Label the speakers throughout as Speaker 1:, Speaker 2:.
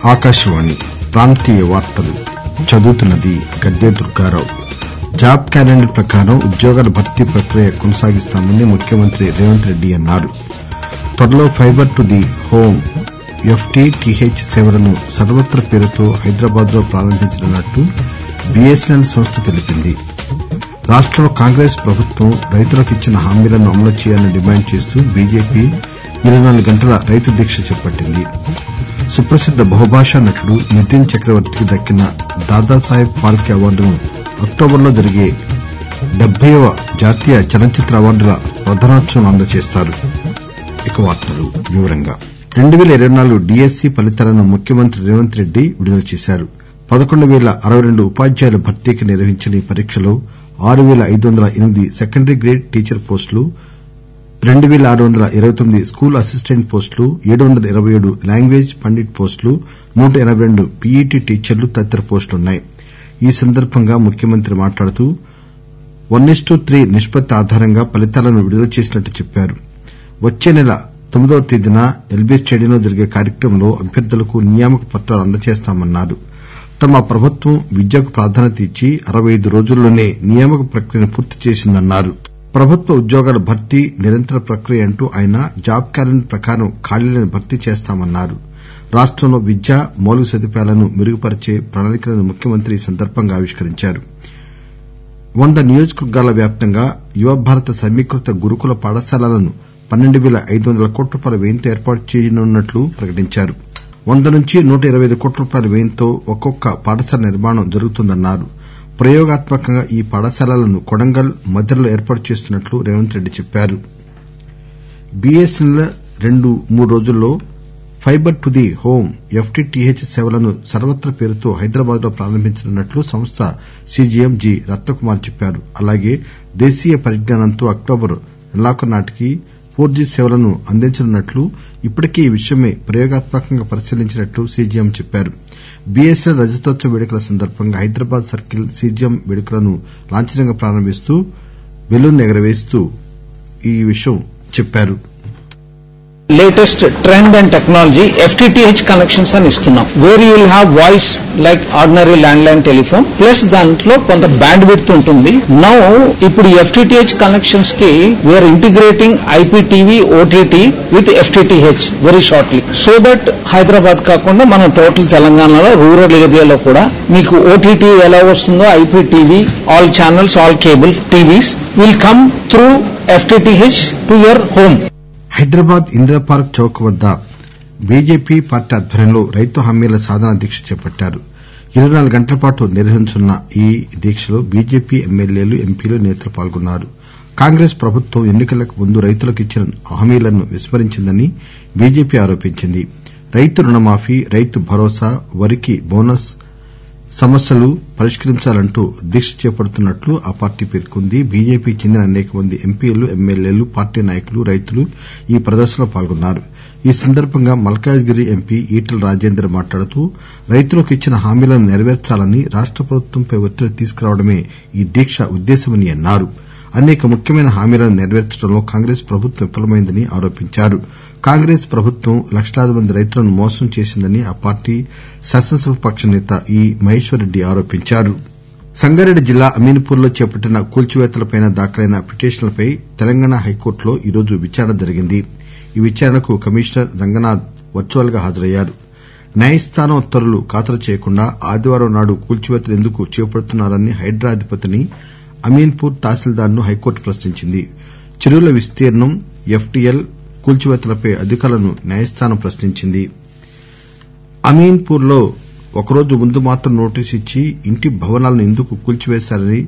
Speaker 1: ఆకాశవాణి ప్రాంతీయ వార్తలు చదువుతున్నది గద్దె దుర్గారావు జాబ్ క్యాలెండర్ ప్రకారం ఉద్యోగాల భర్తీ ప్రక్రియ కొనసాగిస్తామని ముఖ్యమంత్రి రేవంత్ రెడ్డి అన్నారు త్వరలో fibre to the home FTTH సేవలను సర్వత్ర పేరుతో హైదరాబాద్ లో ప్రారంభించనున్నట్లు బిఎస్ఎన్ఎల్ సంస్థ తెలిపింది రాష్టంలో కాంగ్రెస్ ప్రభుత్వం రైతులకు ఇచ్చిన హామీలను అమలు చేయాలని డిమాండ్ చేస్తూ బీజేపీ ఇరవై నాలుగు గంటల రైతు దీక్ష చేపట్టింది సుప్రసిద్ద బహుభాషా నటుడు నితిన్ చక్రవర్తికి దక్కిన దాదాసాహెబ్ ఫాల్కే అవార్డును అక్టోబర్ లో జరిగే డెబ్బైవ జాతీయ చలనచిత్ర అవార్డుల ప్రదానోత్సవంలో అందజేస్తారు రెండు పేల ఇరవై నాలుగు డిఎస్సి ఫలితాలను ముఖ్యమంత్రి రేవంత్ రెడ్డి విడుదల చేశారు పదకొండు పేల అరవై రెండు ఉపాధ్యాయుల భర్తీకి నిర్వహించిన ఈ పరీక్షలో ఆరు పేల ఐదు వందల ఎనిమిది సెకండరీ గ్రేడ్ టీచర్ పోస్టులు రెండు పేల ఆరు వందల ఇరవై తొమ్మిది స్కూల్ అసిస్టెంట్ పోస్టులు ఏడు వందల ఇరవై ఏడు లాంగ్వేజ్ పండిట్ పోస్టులు నూట ఎనబై రెండు పీఈటీ టీచర్లు తదితర పోస్టులున్నాయి ఈ సందర్బంగా ముఖ్యమంత్రి మాట్లాడుతూ వన్ ఈస్టు త్రీ నిష్పత్తి ఆధారంగా ఫలితాలను విడుదల చేసినట్లు చెప్పారు వచ్చే నెల తొమ్మిదవ తేదీన ఎల్బీ స్టేడియంలో జరిగే కార్యక్రమంలో అభ్యర్థులకు నియామక పత్రాలు అందజేస్తామన్నారు తమ ప్రభుత్వం విద్యకు ప్రాధాన్యత ఇచ్చి అరవై ఐదు రోజుల్లోనే నియామక ప్రక్రియను పూర్తి చేసిందన్నారు ప్రభుత్వ ఉద్యోగాల భర్తీ నిరంతర ప్రక్రియ అంటూ ఆయన జాబ్ క్యాలెండర్ ప్రకారం ఖాళీలను భర్తీ చేస్తామన్నారు రాష్టంలో విద్య మౌలిక సదుపాయాలను మెరుగుపరిచే ప్రణాళికలను ముఖ్యమంత్రి ఈ సందర్బంగా ఆవిష్కరించారు వంద నియోజకవర్గాల వ్యాప్తంగా యువభారత సమీకృత గురుకుల పాఠశాలలను పన్నెండు పేల ఐదు వందల కోట్ల రూపాయల వ్యయంతో ఏర్పాటు చేయనున్నట్లు ప్రకటించారు వంద నుంచి నూట ఇరవై ఐదు కోట్ల రూపాయల వ్యయంతో ఒక్కొక్క పాఠశాల నిర్మాణం జరుగుతుందన్నారు ప్రయోగాత్మకంగా ఈ పాఠశాలలను కొడంగల్ మధిరలో ఏర్పాటు చేస్తున్నట్లు రేవంత్ రెడ్డి చెప్పారు బిఎస్ఎన్ఎల్ రెండు మూడు రోజుల్లో fibre to the home FTTH సేవలను సర్వత్ర పేరుతో హైదరాబాద్ లో ప్రారంభించనున్నట్లు సంస్థ సిజిఎం జి రత్నకుమార్ చెప్పారు అలాగే దేశీయ పరిజ్ఞానంతో అక్టోబర్ నెలాఖరు నాటికి ఫోర్ జి సేవలను అందించనున్నట్లు ఇప్పటికే ఈ విషయమై ప్రయోగాత్మకంగా పరిశీలించినట్లు సిజిఎం చెప్పారు బిఎస్ఎన్ఎల్ రజతోత్సవ వేడుకల సందర్బంగా హైదరాబాద్ సర్కిల్ సిజిఎం వేడుకలను లాంఛనంగా ప్రారంభిస్తూ బెలూన్ ఎగురవేస్తూ ఈ విషయం చెప్పారు
Speaker 2: latest trend and technology FTTH connections అని ఇస్తున్నాం where you will have voice like ordinary land line telephone plus దాంట్లో కొంత బ్యాండ్ విడ్త్ ఉంటుంది నౌ ఇప్పుడు ఎఫ్టిటిహెచ్ కనెక్షన్స్ కి we're integrating IPTV OTT with FTTH very shortly so that Hyderabad కాకుండా మనం total తెలంగాణలో రూరల్ ఏరియాలో కూడా మీకు ఓటీటీ ఎలా వస్తుందో IPTV all channels all cable TVs will come through FTTH to your home
Speaker 1: Hyderabad Indira Park Chowk వద్ద బీజేపీ పార్టీ ఆధ్వర్యంలో రైతు హామీల సాధన దీక్ష చేపట్టారు ఇరవై నాలుగు గంటల పాటు నిర్వహించనున్న ఈ దీక్షలో బీజేపీ ఎమ్మెల్యేలు ఎంపీలు నేతలు పాల్గొన్నారు కాంగ్రెస్ ప్రభుత్వం ఎన్నికలకు ముందు రైతులకు ఇచ్చిన హామీలను విస్మరించిందని బీజేపీ ఆరోపించింది రైతు రుణమాఫీ రైతు భరోసా వరికి బోనస్ సమస్యలు పరిష్కరించాలంటూ దీక్ష చేపడుతున్నట్లు ఆ పార్టీ పేర్కొంది బీజేపీకి చెందిన అనేక మంది ఎంపీలు ఎమ్మెల్యేలు పార్టీ నాయకులు రైతులు ఈ ప్రదర్శనలో పాల్గొన్నారు ఈ సందర్బంగా మల్కాజిగిరి ఎంపీ ఈటెల రాజేందర్ మాట్లాడుతూ రైతులకు ఇచ్చిన హామీలను నెరవేర్చాలని రాష్ట ప్రభుత్వంపై ఒత్తిడి తీసుకురావడమే ఈ దీక్ష ఉద్దేశ్యమని అన్నారు అనేక ముఖ్యమైన హామీలను నెరవేర్చడంలో కాంగ్రెస్ ప్రభుత్వం విఫలమైందని ఆరోపించారు కాంగ్రెస్ ప్రభుత్వం లక్షలాది మంది రైతులను మోసం చేసిందని ఆ పార్టీ శాసనసభాపక్ష నేత ఈ మహేశ్వర్రెడ్డి ఆరోపించారు సంగారెడ్డి జిల్లా అమీన్పూర్ లో చేపట్టిన కూల్చివేతలపై దాఖలైన పిటిషన్లపై తెలంగాణ హైకోర్టులో ఈరోజు విచారణ జరిగింది ఈ విచారణకు కమిషనర్ రంగనాథ్ వర్చువల్ గా హాజరయ్యారు న్యాయస్థానం ఉత్తర్వులు ఖాతరు చేయకుండా ఆదివారం నాడు కూల్చివేతలు ఎందుకు చేపడుతున్నారని హైడ్రా అధిపతిని అమీన్పూర్ తహసీల్దార్ ను హైకోర్టు ప్రశ్నించింది చెరువుల విస్తీర్ణం ఎఫ్టీఎల్ కూల్చివేతలపై అధికారులను న్యాయస్థానం ప్రశ్నించింది అమీన్పూర్ లో ఒకరోజు ముందు మాత్రం నోటీసు ఇచ్చి ఇంటి భవనాలను ఎందుకు కూల్చివేశారని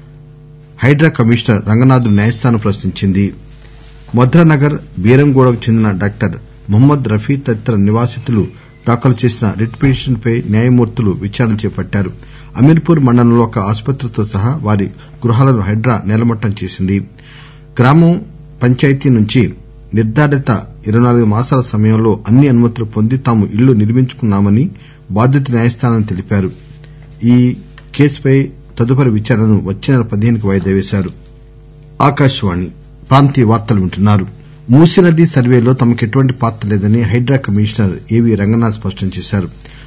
Speaker 1: హైడ్రా కమిషనర్ రంగనాథ్ ను న్యాయస్థానం ప్రశ్నించింది మధురానగర్ బీరంగూడకు చెందిన డాక్టర్ మహమ్మద్ రఫీ తదితర నివాసితులు దాఖలు చేసిన రిట్ పిటిషన్ పై న్యాయమూర్తులు విచారణ చేపట్టారు అమీన్పూర్ మండలంలో ఒక ఆసుపత్రితో సహా వారి గృహాలను హైడ్రా నేలమట్టం చేసింది గ్రామం పంచాయతీ నుంచి నిర్దారిత ఇరవై నాలుగు మాసాల సమయంలో అన్ని అనుమతులు పొంది తాము ఇళ్లు నిర్మించుకున్నామని బాధిత న్యాయస్థానానికి తెలిపారు ఈ కేసుపై తదుపరి విచారణను వచ్చే నెల పదిహేనుకు వాయిదా వేశారు మూసీ నది సర్వేలో తమకు ఎటువంటి పాత్ర లేదని హైడ్రా కమిషనర్ ఏవీ రంగనాథ్ స్పష్టం చేశారు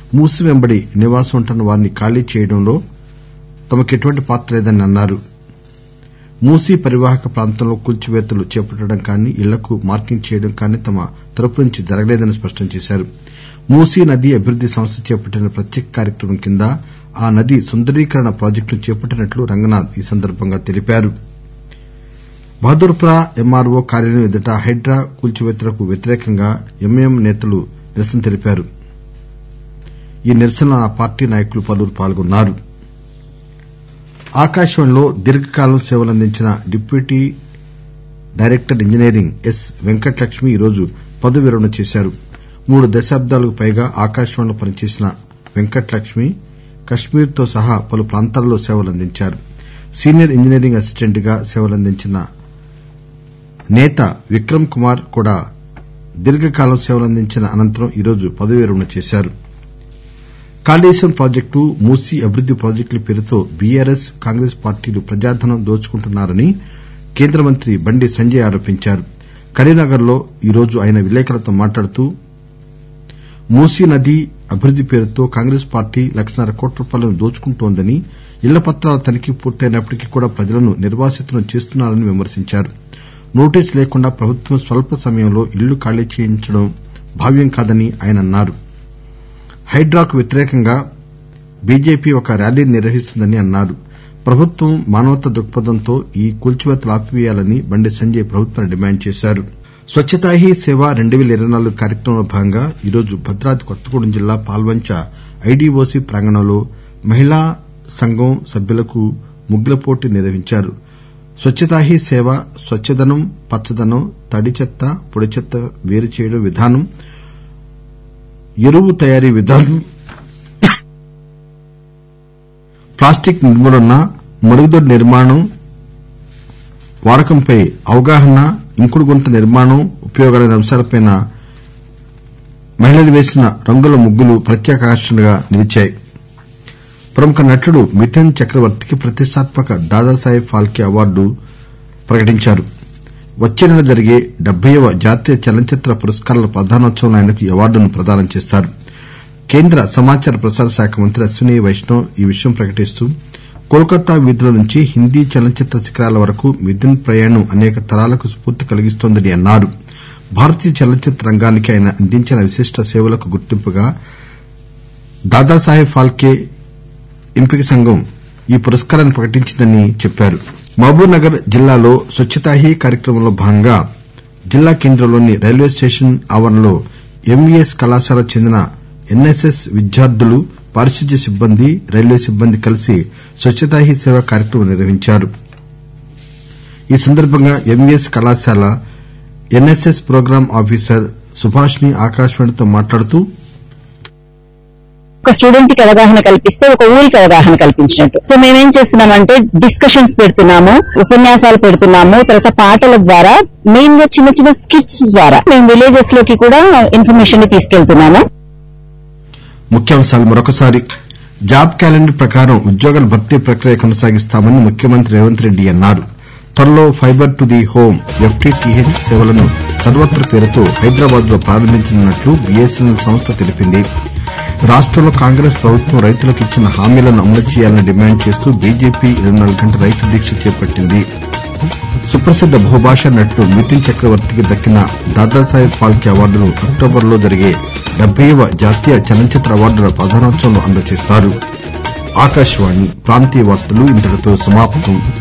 Speaker 1: మూసి వెంబడి నివాసం ఉంటున్న వారిని ఖాళీ చేయడంలో తమకు ఎటువంటి పాత్ర లేదని అన్నారు మూసీ పరివాహక ప్రాంతంలో కూల్చివేతలు చేపట్టడం కానీ ఇళ్లకు మార్కింగ్ చేయడం కానీ తమ తరపు నుంచి జరగలేదని స్పష్టం చేశారు మూసీ నదీ అభివృద్ది సంస్థ చేపట్టిన ప్రత్యేక కార్యక్రమం కింద ఆ నదీ సుందరీకరణ ప్రాజెక్టును చేపట్టినట్లు రంగనాథ్ ఈ సందర్బంగా తెలిపారు బహదూర్పుర ఎంఆర్ఓ కార్యాలయం ఎదుట హైడ్రా కూల్చివేతలకు వ్యతిరేకంగా ఎంఐఎం నేతలు నిరసన తెలిపారు ఈ నిరసనలో ఆ పార్టీ నాయకులు పలువురు పాల్గొన్నారు ఆకాశవాణిలో దీర్ఘకాలం సేవలందించిన deputy director engineering S Venkatalakshmi ఈరోజు పదవీ విరమణ చేశారు మూడు దశాబ్దాలకు పైగా ఆకాశవాణిలో పనిచేసిన వెంకటలక్ష్మి కశ్మీర్ తో సహా పలు ప్రాంతాల్లో సేవలందించారు సీనియర్ ఇంజనీరింగ్ అసిస్టెంట్ గా సేవలందించిన నేత విక్రమ్ కుమార్ కూడా దీర్ఘకాలం సేవలందించిన అనంతరం ఈరోజు పదవీ విరమణ చేశారు కాళేశ్వరం ప్రాజెక్టు మూసీ అభివృద్ది ప్రాజెక్టుల పేరుతో బీఆర్ఎస్ కాంగ్రెస్ పార్టీలు ప్రజాధనం దోచుకుంటున్నారని కేంద్ర మంత్రి బండి సంజయ్ ఆరోపించారు కరీంనగర్ లో ఈరోజు ఆయన విలేకరులతో మాట్లాడుతూ మూసీ నదీ అభివృద్ది పేరుతో కాంగ్రెస్ పార్టీ లక్షన్నర కోట్ల రూపాయలను దోచుకుంటోందని ఇళ్ల పత్రాల తనిఖీ పూర్తయినప్పటికీ కూడా ప్రజలను నిర్వాసితులను చేస్తున్నారని విమర్శించారు నోటీసు లేకుండా ప్రభుత్వం స్వల్ప సమయంలో ఇళ్లు ఖాళీ చేయించడం భావ్యం కాదని ఆయన అన్నారు హైడ్రాకు వ్యతిరేకంగా బీజేపీ ఒక ర్యాలీని నిర్వహిస్తుందని అన్నారు ప్రభుత్వం మానవతా దృక్పథంతో ఈ కూల్చివేతలు ఆపివేయాలని బండి సంజయ్ ప్రభుత్వాన్ని డిమాండ్ చేశారు స్వచ్చతా హీ సేవ 2024 కార్యక్రమంలో భాగంగా ఈరోజు భద్రాద్రి కొత్తగూడెం జిల్లా పాల్వంచ ఐడీఓసీ ప్రాంగణంలో మహిళా సంఘం సభ్యులకు ముగ్గుల పోటీ నిర్వహించారు స్వచ్చతా హీ సేవ స్వచ్చదనం పచ్చదనం తడి చెత్త పొడి చెత్త వేరు చేయడం విధానం ఎరువు తయారీ విధానం ప్లాస్టిక్ నిర్మూలన మరుగుదొడ్డి నిర్మాణం వాడకంపై అవగాహన ఇంకుడు గుంత నిర్మాణం ఉపయోగాలనే అంశాలపై మహిళలు వేసిన రంగుల ముగ్గులు ప్రత్యేక ఆకర్షణగా నిలిచాయి ప్రముఖ నటుడు మిథున్ చక్రవర్తికి ప్రతిష్టాత్మక దాదాసాహెబ్ ఫాల్కే అవార్డు ప్రకటించారు వచ్చే నెల జరిగే డెబ్బైవ జాతీయ చలనచిత్ర పురస్కారాల ప్రదానోత్సవంలో ఆయనకు ఈ అవార్డును ప్రదానం చేస్తారు కేంద్ర సమాచార ప్రసార శాఖ మంత్రి అశ్విని వైష్ణవ్ ఈ విషయం ప్రకటిస్తూ కోల్కతా వీధుల నుంచి హిందీ చలనచిత్ర శిఖరాల వరకు మిథున్ ప్రయాణం అనేక తరాలకు స్పూర్తి కలిగిస్తోందని అన్నారు భారతీయ చలనచిత్ర రంగానికి ఆయన అందించిన విశిష్ట సేవలకు గుర్తింపుగా దాదాసాహెబ్ ఫాల్కే ఎంపిక సంఘం ఈ పురస్కారాన్ని ప్రకటించిందని చెప్పారు మహబూబ్ నగర్ జిల్లాలో స్వచ్చతా హీ కార్యక్రమంలో భాగంగా జిల్లా కేంద్రంలోని రైల్వే స్టేషన్ ఆవరణలో ఎంవీఎస్ కళాశాలకు చెందిన ఎన్ఎస్ఎస్ విద్యార్థులు పారిశుద్ధ్య సిబ్బంది రైల్వే సిబ్బంది కలిసి స్వచ్చతా హీ సేవ కార్యక్రమం నిర్వహించారు ఈ సందర్బంగా ఎంవీఎస్ కళాశాల ఎన్ఎస్ఎస్ ప్రోగ్రాం ఆఫీసర్ సుభాషిణి ఆకాశవాణితో మాట్లాడుతూ
Speaker 3: ఒక స్టూడెంట్ కి అవగాహన కల్పిస్తే ఒక ఊరికి అవగాహన కల్పించినట్టు సో మేమేం చేస్తున్నామంటే డిస్కషన్స్ పెడుతున్నాము ఉపన్యాసాలు పెడుతున్నాము తర్వాత పాటల ద్వారా మెయిన్ గా చిన్న చిన్న స్కిట్స్ ద్వారా మేము విలేజెస్ లోకి కూడా ఇన్ఫర్మేషన్ ని తీసుకెళ్తున్నాము
Speaker 1: ముఖ్యాంశాలు మరొకసారి జాబ్ క్యాలెండర్ ప్రకారం ఉద్యోగాల భర్తీ ప్రక్రియ కొనసాగిస్తామని ముఖ్యమంత్రి రేవంత్ రెడ్డి అన్నారు త్వరలో fibre to the home FTTH సేవలను సర్వత్ర పేరుతో హైదరాబాద్ లో ప్రారంభించనున్నట్లు బీఎస్ఎన్ఎల్ సంస్థ తెలిపింది రాష్టంలో కాంగ్రెస్ ప్రభుత్వం రైతులకు ఇచ్చిన హామీలను అమలు చేయాలని డిమాండ్ చేస్తూ బీజేపీ ఇరవై నాలుగు గంటల రైతు దీక్ష చేపట్టింది సుప్రసిద్ద బహుభాషా నటుడు మిథున్ చక్రవర్తికి దక్కిన దాదాసాహెబ్ ఫాల్కే అవార్డును అక్టోబర్ లో జరిగే డెబ్బైవ జాతీయ చలనచిత్ర అవార్డుల ప్రదానోత్సవంలో అందజేస్తారు ఆకాశవాణి ప్రాంతీయ వార్తలు ఇంతటితో సమాప్తం